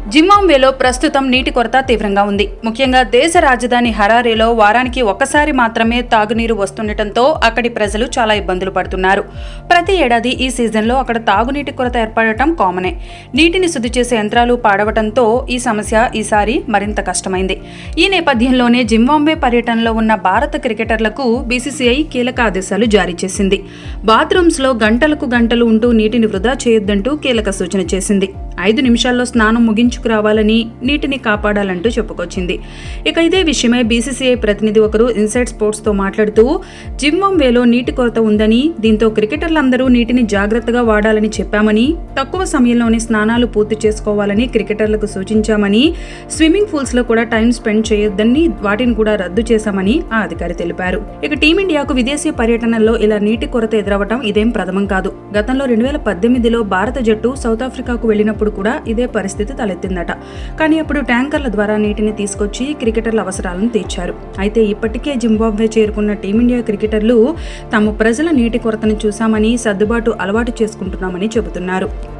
జింబాబ్వేలో ప్రస్తుతం నీటి కొరత తీవ్రంగా ఉంది ముఖ్యంగా దేశ రాజధాని హరారేలో వారానికి ఒక్కసారి మాత్రమే తాగునీరు వస్తుండటంతో అక్కడి ప్రజలు చాలా ఇబ్బందులు పడుతున్నారు ప్రతి ఏడాది ఈ సీజన్లో అక్కడ తాగునీటి కొరత ఏర్పడటం కామనే నీటిని శుద్ధి చేసే యంత్రాలు పాడవటంతో ఈ సమస్య ఈసారి మరింత కష్టమైంది ఈ నేపథ్యంలోనే జింబాబ్వే పర్యటనలో ఉన్న భారత క్రికెటర్లకు బీసీసీఐ కీలక ఆదేశాలు జారీ చేసింది బాత్రూమ్స్లో గంటలకు గంటలు ఉంటూ నీటిని వృధా చేయొద్దంటూ కీలక సూచన చేసింది ఐదు నిమిషాల్లో స్నానం ముగించుకురావాలని నీటిని కాపాడాలంటూ చెప్పుకొచ్చింది ఇక ఇదే విషయమై బీసీసీఐ ప్రతినిధి ఒకరు ఇన్సైడ్ స్పోర్ట్స్తో మాట్లాడుతూ జింబాబ్వేలో నీటి కొరత ఉందని దీంతో క్రికెటర్లందరూ నీటిని జాగ్రత్తగా వాడాలని చెప్పామని తక్కువ సమయంలోనే స్నానాలు పూర్తి చేసుకోవాలని క్రికెటర్లకు సూచించామని స్విమ్మింగ్ పూల్స్ లో కూడా టైం స్పెండ్ చేయొద్దని వాటిని కూడా రద్దు చేశామని ఆ అధికారి తెలిపారు ఇక టీమిండియాకు విదేశీ పర్యటనల్లో ఇలా నీటి కొరత ఎదురవటం ఇదేం ప్రథమం కాదు గతంలో రెండు వేల పద్దెనిమిదిలో భారత జట్టు సౌత్ ఆఫ్రికాకు వెళ్ళినప్పుడు కూడా ఇదే పరిస్థితి తలెత్తిందట కానీ అప్పుడు ట్యాంకర్ల ద్వారా నీటిని తీసుకొచ్చి క్రికెటర్ల అవసరాలను తీర్చారు అయితే ఇప్పటికే జింబాబ్వే చేరుకున్న టీమిండియా క్రికెటర్లు తాము ప్రజల నీటి కొరతను చూశామని సర్దుబాటు అలవాటు చేసుకుంటున్నామని చెబుతున్నారు